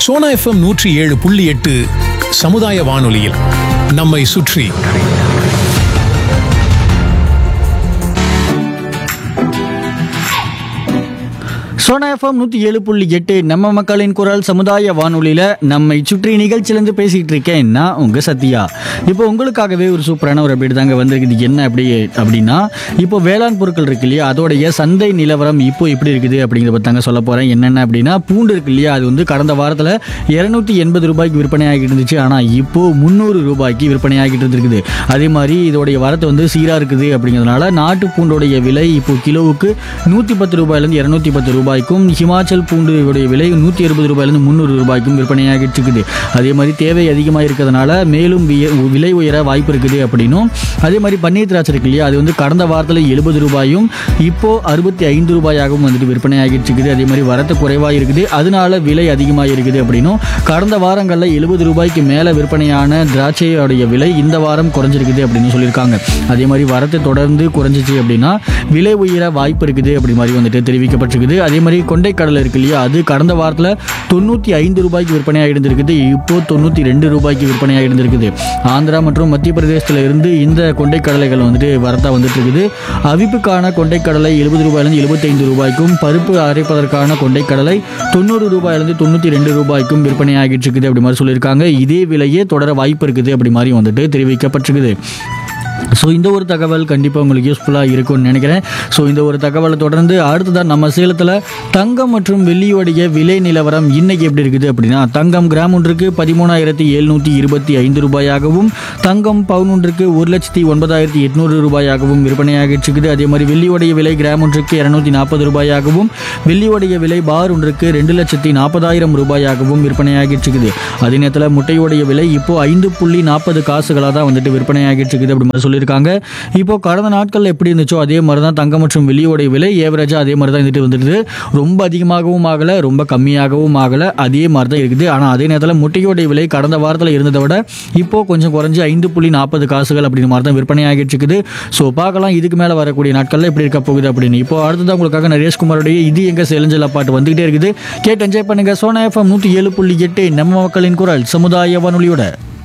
Sona FM நூற்றி ஏழு புள்ளி எட்டு சமுதாய வானொலியில் நம்மை சுற்றி சோனா எஃப்எம் நூற்றி ஏழு புள்ளி எட்டு நம்ம மக்களின் குரல் சமுதாய வானொலியில் நம்மை சுற்றி நிகழ்ச்சியிலேருந்து பேசிக்கிட்டு இருக்கேன் நான் உங்கள் சத்யா இப்போ உங்களுக்காகவே ஒரு சூப்பரான ஒரு அப்டேட் தாங்க வந்திருக்குது என்ன அப்படி அப்படின்னா இப்போ வேளாண் பொருட்கள் இருக்கு இல்லையா அதோடைய சந்தை நிலவரம் இப்போ எப்படி இருக்குது அப்படிங்கிறத பற்றி தாங்க சொல்ல போகிறேன் என்னென்ன அப்படின்னா பூண்டு இருக்கு இல்லையா அது வந்து கடந்த வாரத்தில் இரநூத்தி எண்பது ரூபாய்க்கு விற்பனை ஆகிட்டு இருந்துச்சு ஆனால் இப்போ முந்நூறு ரூபாய்க்கு விற்பனை ஆகிட்டு இருந்திருக்குது அதே மாதிரி இதோடைய வரத்து வந்து சீராக இருக்குது அப்படிங்கிறதுனால நாட்டு பூண்டோடைய விலை இப்போ கிலோவுக்கு நூற்றி பத்து ரூபாயிலேருந்து இரநூத்தி பத்து ரூபாய்க்கும் ஹிமாச்சல் பூண்டுடைய விலை நூற்றி அறுபது ரூபாயிலேருந்து முந்நூறு ரூபாய்க்கும் விற்பனையாகிட்டு இருக்குது அதே மாதிரி தேவை அதிகமாக இருக்கிறதுனால மேலும் விய- விலை உயர வாய்ப்பு இருக்குது அப்படின்னும் அதே மாதிரி பன்னீர் திராட்சை இருக்கு இல்லையா அது வந்து கடந்த வாரத்தில் எழுபது ரூபாயும் இப்போ அறுபத்தி ஐந்து ரூபாயாகவும் வந்துட்டு விற்பனையாகிட்டு இருக்குது அதே மாதிரி வரத்து குறைவாக இருக்குது அதனால விலை அதிகமாக இருக்குது அப்படின்னும் கடந்த வாரங்களில் எழுபது ரூபாய்க்கு மேலே விற்பனையான திராட்சையோடைய விலை இந்த வாரம் குறைஞ்சிருக்குது அப்படின்னு சொல்லியிருக்காங்க அதே மாதிரி வரத்து தொடர்ந்து குறைஞ்சிச்சு அப்படின்னா விலை உயர வாய்ப்பு இருக்குது அப்படி மாதிரி வந்துட்டு தெரிவிக்கப்பட்டிருக்குது அதே மாதிரி கொண்டைக்கடலை இருக்கு இல்லையா அது கடந்த வாரத்தில் தொண்ணூற்றி ஐந்து ரூபாய்க்கு விற்பனையாக இருந்திருக்குது இப்போ தொண்ணூற்றி ரெண்டு ரூபாய்க்கு விற்பனையாக இருந்திருக்குது ஆந்திரா மற்றும் மத்திய பிரதேசத்தில் இருந்து இந்த கொண்டைக்கடலைகள் வந்துட்டு வரத்தா வந்துட்டு இருக்குது அவிப்புக்கான கொண்டைக்கடலை எழுபது ரூபாயிலிருந்து எழுபத்தைந்து ரூபாய்க்கும் பருப்பு அரைப்பதற்கான கொண்டைக்கடலை தொண்ணூறு ரூபாயிலிருந்து தொண்ணூற்றி ரெண்டு ரூபாய்க்கும் விற்பனையாகிட்டு இருக்குது அப்படி மாதிரி சொல்லியிருக்காங்க இதே விலையே தொடர வாய்ப்பு இருக்குது அப்படி மாதிரி வந்துட்டு தெரிவிக்கப்பட்டிருக்குது ஸோ இந்த ஒரு தகவல் கண்டிப்பாக உங்களுக்கு யூஸ்ஃபுல்லாக இருக்கும்னு நினைக்கிறேன் ஸோ இந்த ஒரு தகவலை தொடர்ந்து அடுத்ததான் நம்ம சேலத்தில் தங்கம் மற்றும் வெள்ளியோடைய விலை நிலவரம் இன்னைக்கு எப்படி இருக்குது அப்படின்னா தங்கம் கிராம் ஒன்றுக்கு பதிமூணாயிரத்தி எழுநூற்றி இருபத்தி ஐந்து ரூபாயாகவும் தங்கம் பவுன் ஒன்றுக்கு ஒரு லட்சத்தி ஒன்பதாயிரத்தி எட்நூறு ரூபாயாகவும் விற்பனையாகிட்டு இருக்குது அதே மாதிரி வெள்ளியோடைய விலை கிராம் ஒன்றுக்கு இரநூத்தி நாற்பது ரூபாயாகவும் வெள்ளியோடைய விலை பார் ஒன்றுக்கு ரெண்டு லட்சத்தி நாற்பதாயிரம் ரூபாயாகவும் விற்பனையாகிட்டு இருக்குது அதே நேரத்தில் முட்டையோடைய விலை இப்போ ஐந்து புள்ளி நாற்பது காசுகளாக தான் வந்துட்டு விற்பனையாகிட்டு இருக்குது அப்படி மாதிரி சொல்லியிருக்காங்க இப்போ கடந்த நாட்களில் எப்படி இருந்துச்சோ அதே மாதிரி தான் தங்கம் மற்றும் வெள்ளியோடைய விலை ஏவரேஜாக அதே மாதிரி தான் இருந்துட்டு வந்துடுது ரொம்ப அதிகமாகவும் ஆகலை ரொம்ப கம்மியாகவும் ஆகலை அதே மாதிரி தான் இருக்குது ஆனால் அதே நேரத்தில் முட்டையோடைய விலை கடந்த வாரத்தில் இருந்ததை விட இப்போ கொஞ்சம் குறைஞ்சு ஐந்து புள்ளி நாற்பது காசுகள் அப்படிங்கிற மாதிரி தான் விற்பனையாகிட்டு இருக்குது ஸோ பார்க்கலாம் இதுக்கு மேலே வரக்கூடிய நாட்களில் எப்படி இருக்க போகுது அப்படின்னு இப்போ அடுத்ததான் உங்களுக்காக நரேஷ்குமாரோடைய இது எங்க செலஞ்சல பாட்டு வந்துகிட்டே இருக்குது கேட்டு என்ஜாய் பண்ணுங்க சோனா எஃப்எம் நூற்றி ஏழு புள்ளி எட்டு நம்ம மக்களின் குரல் சமுதாய வானொலியோட